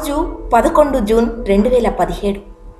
రోజు పదకొండు జూన్ రెండు వేల పదిహేడు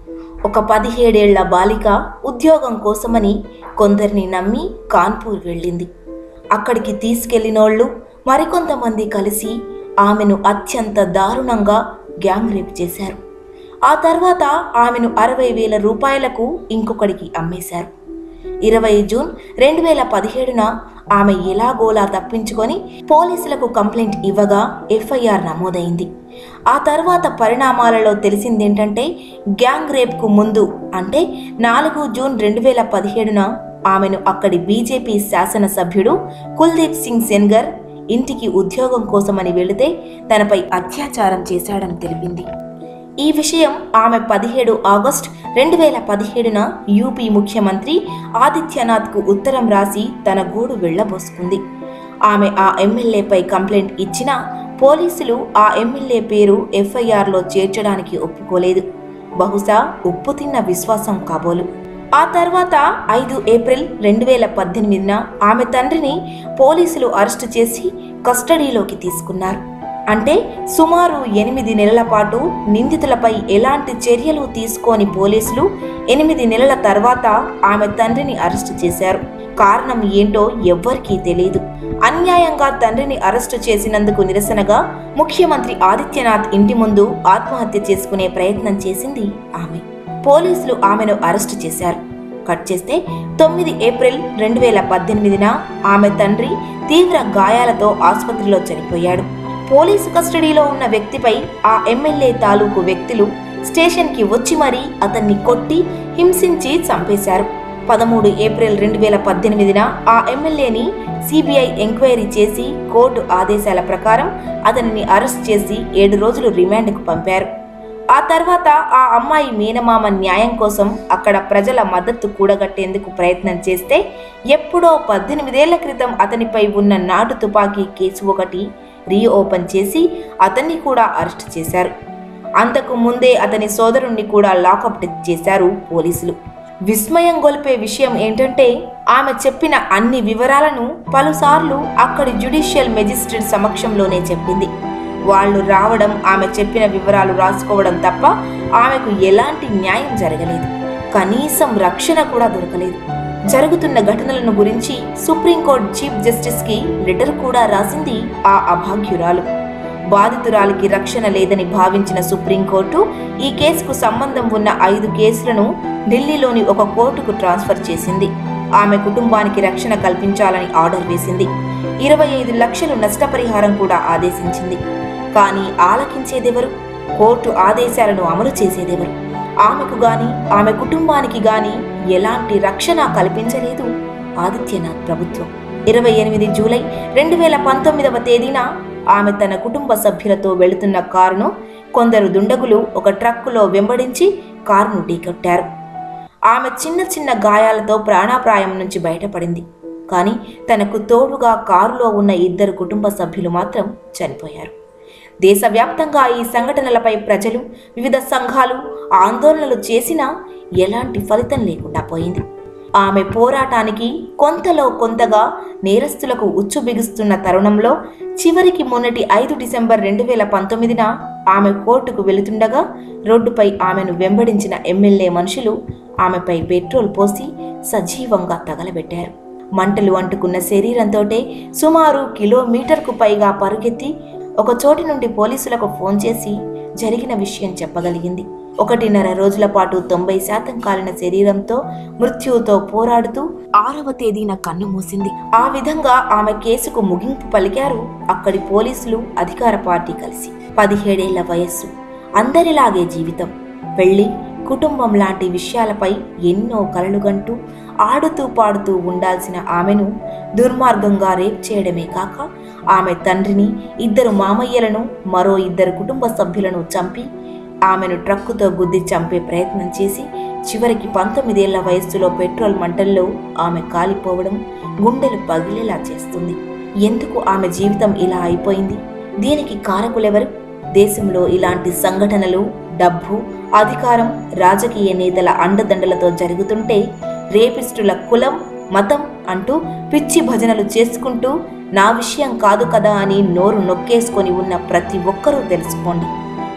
ఒక పదిహేడేళ్ల బాలిక ఉద్యోగం కోసమని కొందరిని నమ్మి కాన్పూర్ వెళ్ళింది అక్కడికి తీసుకెళ్లినోళ్ళు మరికొంతమంది కలిసి ఆమెను అత్యంత దారుణంగా గ్యాంగ్ రేప్ చేశారు ఆ తర్వాత ఆమెను అరవై వేల రూపాయలకు ఇంకొకడికి అమ్మేశారు ఇరవై జూన్ రెండు వేల పదిహేడున ఆమె ఎలాగోలా తప్పించుకొని పోలీసులకు కంప్లైంట్ ఇవ్వగా ఎఫ్ఐఆర్ నమోదైంది ఆ తర్వాత పరిణామాలలో తెలిసిందేంటంటే గ్యాంగ్ రేప్కు ముందు అంటే నాలుగు జూన్ రెండు వేల పదిహేడున ఆమెను అక్కడి బీజేపీ శాసనసభ్యుడు కుల్దీప్ సింగ్ సెన్గర్ ఇంటికి ఉద్యోగం కోసమని వెళితే తనపై అత్యాచారం చేశాడని తెలిపింది ఈ విషయం ఆమె పదిహేడు ఆగస్ట్ రెండు వేల పదిహేడున యూపీ ముఖ్యమంత్రి ఆదిత్యనాథ్కు ఉత్తరం రాసి తన గూడు వెళ్లబోసుకుంది ఆమె ఆ ఎమ్మెల్యేపై కంప్లైంట్ ఇచ్చినా పోలీసులు ఆ ఎమ్మెల్యే పేరు ఎఫ్ఐఆర్లో చేర్చడానికి ఒప్పుకోలేదు బహుశా ఉప్పు తిన్న విశ్వాసం కాబోలు ఆ తర్వాత ఐదు ఏప్రిల్ రెండు వేల పద్దెనిమిదిన ఆమె తండ్రిని పోలీసులు అరెస్టు చేసి కస్టడీలోకి తీసుకున్నారు అంటే సుమారు ఎనిమిది నెలల పాటు నిందితులపై ఎలాంటి చర్యలు తీసుకోని పోలీసులు ఎనిమిది నెలల తర్వాత ఆమె తండ్రిని అరెస్టు చేశారు కారణం ఏంటో ఎవ్వరికీ తెలియదు అన్యాయంగా తండ్రిని అరెస్టు చేసినందుకు నిరసనగా ముఖ్యమంత్రి ఆదిత్యనాథ్ ఇంటి ముందు ఆత్మహత్య చేసుకునే ప్రయత్నం చేసింది ఆమె పోలీసులు ఆమెను అరెస్టు చేశారు కట్ చేస్తే తొమ్మిది ఏప్రిల్ రెండు వేల పద్దెనిమిదిన ఆమె తండ్రి తీవ్ర గాయాలతో ఆసుపత్రిలో చనిపోయాడు పోలీసు కస్టడీలో ఉన్న వ్యక్తిపై ఆ ఎమ్మెల్యే తాలూకు వ్యక్తులు స్టేషన్కి వచ్చి మరీ అతన్ని కొట్టి హింసించి చంపేశారు పదమూడు ఏప్రిల్ రెండు వేల పద్దెనిమిదిన ఆ ఎమ్మెల్యేని సిబిఐ ఎంక్వైరీ చేసి కోర్టు ఆదేశాల ప్రకారం అతనిని అరెస్ట్ చేసి ఏడు రోజులు రిమాండ్కు పంపారు ఆ తర్వాత ఆ అమ్మాయి మేనమామ న్యాయం కోసం అక్కడ ప్రజల మద్దతు కూడగట్టేందుకు ప్రయత్నం చేస్తే ఎప్పుడో పద్దెనిమిదేళ్ల క్రితం అతనిపై ఉన్న నాటు తుపాకీ కేసు ఒకటి రీఓపెన్ చేసి అతన్ని కూడా అరెస్ట్ చేశారు అంతకు ముందే అతని సోదరుణ్ణి కూడా లాకప్ డెత్ చేశారు పోలీసులు విస్మయం గొలిపే విషయం ఏంటంటే ఆమె చెప్పిన అన్ని వివరాలను పలుసార్లు అక్కడి జ్యుడిషియల్ మెజిస్ట్రేట్ సమక్షంలోనే చెప్పింది వాళ్ళు రావడం ఆమె చెప్పిన వివరాలు రాసుకోవడం తప్ప ఆమెకు ఎలాంటి న్యాయం జరగలేదు కనీసం రక్షణ కూడా దొరకలేదు జరుగుతున్న ఘటనలను గురించి సుప్రీంకోర్టు చీఫ్ జస్టిస్కి లెటర్ కూడా రాసింది ఆ అభాగ్యురాలు బాధితురాలికి రక్షణ లేదని భావించిన సుప్రీంకోర్టు ఈ కేసుకు సంబంధం ఉన్న ఐదు కేసులను ఢిల్లీలోని ఒక కోర్టుకు ట్రాన్స్ఫర్ చేసింది ఆమె కుటుంబానికి రక్షణ కల్పించాలని ఆర్డర్ వేసింది ఇరవై ఐదు లక్షలు నష్టపరిహారం కూడా ఆదేశించింది కానీ ఆలకించేదెవరు కోర్టు ఆదేశాలను అమలు చేసేదెవరు ఆమెకు గాని ఆమె కుటుంబానికి గాని ఎలాంటి రక్షణ కల్పించలేదు ఆదిత్యనాథ్ ప్రభుత్వం ఇరవై ఎనిమిది జూలై రెండు వేల పంతొమ్మిదవ తేదీన ఆమె తన కుటుంబ సభ్యులతో వెళుతున్న కారును కొందరు దుండగులు ఒక ట్రక్కులో వెంబడించి కారును ఢీకొట్టారు ఆమె చిన్న చిన్న గాయాలతో ప్రాణాప్రాయం నుంచి బయటపడింది కానీ తనకు తోడుగా కారులో ఉన్న ఇద్దరు కుటుంబ సభ్యులు మాత్రం చనిపోయారు దేశవ్యాప్తంగా ఈ సంఘటనలపై ప్రజలు వివిధ సంఘాలు ఆందోళనలు చేసినా ఎలాంటి ఫలితం లేకుండా పోయింది ఆమె పోరాటానికి కొంతలో కొంతగా నేరస్తులకు ఉచ్చు బిగుస్తున్న తరుణంలో చివరికి మొన్నటి ఐదు డిసెంబర్ రెండు వేల పంతొమ్మిదిన ఆమె కోర్టుకు వెళుతుండగా రోడ్డుపై ఆమెను వెంబడించిన ఎమ్మెల్యే మనుషులు ఆమెపై పెట్రోల్ పోసి సజీవంగా తగలబెట్టారు మంటలు అంటుకున్న శరీరంతోటే సుమారు కిలోమీటర్కు పైగా పరుగెత్తి ఒక చోటి నుండి పోలీసులకు ఫోన్ చేసి జరిగిన విషయం చెప్పగలిగింది ఒకటిన్నర రోజుల పాటు తొంభై శాతం కాలిన శరీరంతో మృత్యువుతో పోరాడుతూ ఆరవ తేదీన కన్ను మూసింది ఆ విధంగా ఆమె కేసుకు ముగింపు పలికారు అక్కడి పోలీసులు అధికార పార్టీ కలిసి పదిహేడేళ్ల వయస్సు అందరిలాగే జీవితం పెళ్లి కుటుంబం లాంటి విషయాలపై ఎన్నో కలలుగంటూ ఆడుతూ పాడుతూ ఉండాల్సిన ఆమెను దుర్మార్గంగా రేప్ చేయడమే కాక ఆమె తండ్రిని ఇద్దరు మామయ్యలను మరో ఇద్దరు కుటుంబ సభ్యులను చంపి ఆమెను ట్రక్కుతో గుద్ది చంపే ప్రయత్నం చేసి చివరికి పంతొమ్మిదేళ్ల వయస్సులో పెట్రోల్ మంటల్లో ఆమె కాలిపోవడం గుండెలు పగిలేలా చేస్తుంది ఎందుకు ఆమె జీవితం ఇలా అయిపోయింది దీనికి కారకులెవరు దేశంలో ఇలాంటి సంఘటనలు డబ్బు అధికారం రాజకీయ నేతల అండదండలతో జరుగుతుంటే రేపిస్టుల కులం మతం అంటూ పిచ్చి భజనలు చేసుకుంటూ నా విషయం కాదు కదా అని నోరు నొక్కేసుకొని ఉన్న ప్రతి ఒక్కరూ తెలుసుకోండి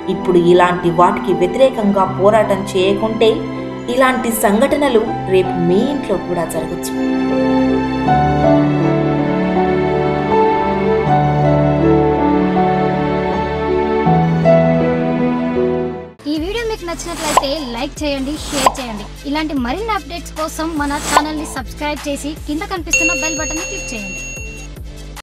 ఇప్పుడు ఇలాంటి వాటికి వ్యతిరేకంగా పోరాటం చేయకుంటే ఇలాంటి సంఘటనలు రేపు మీ ఇంట్లో కూడా జరగచ్చు ఈ వీడియో మీకు నచ్చినట్లయితే లైక్ చేయండి షేర్ చేయండి ఇలాంటి మరిన్ని అప్డేట్స్ కోసం మన ఛానల్ని సబ్స్క్రైబ్ చేసి కింద కనిపిస్తున్న బెల్ బటన్ని క్లిక్ చేయండి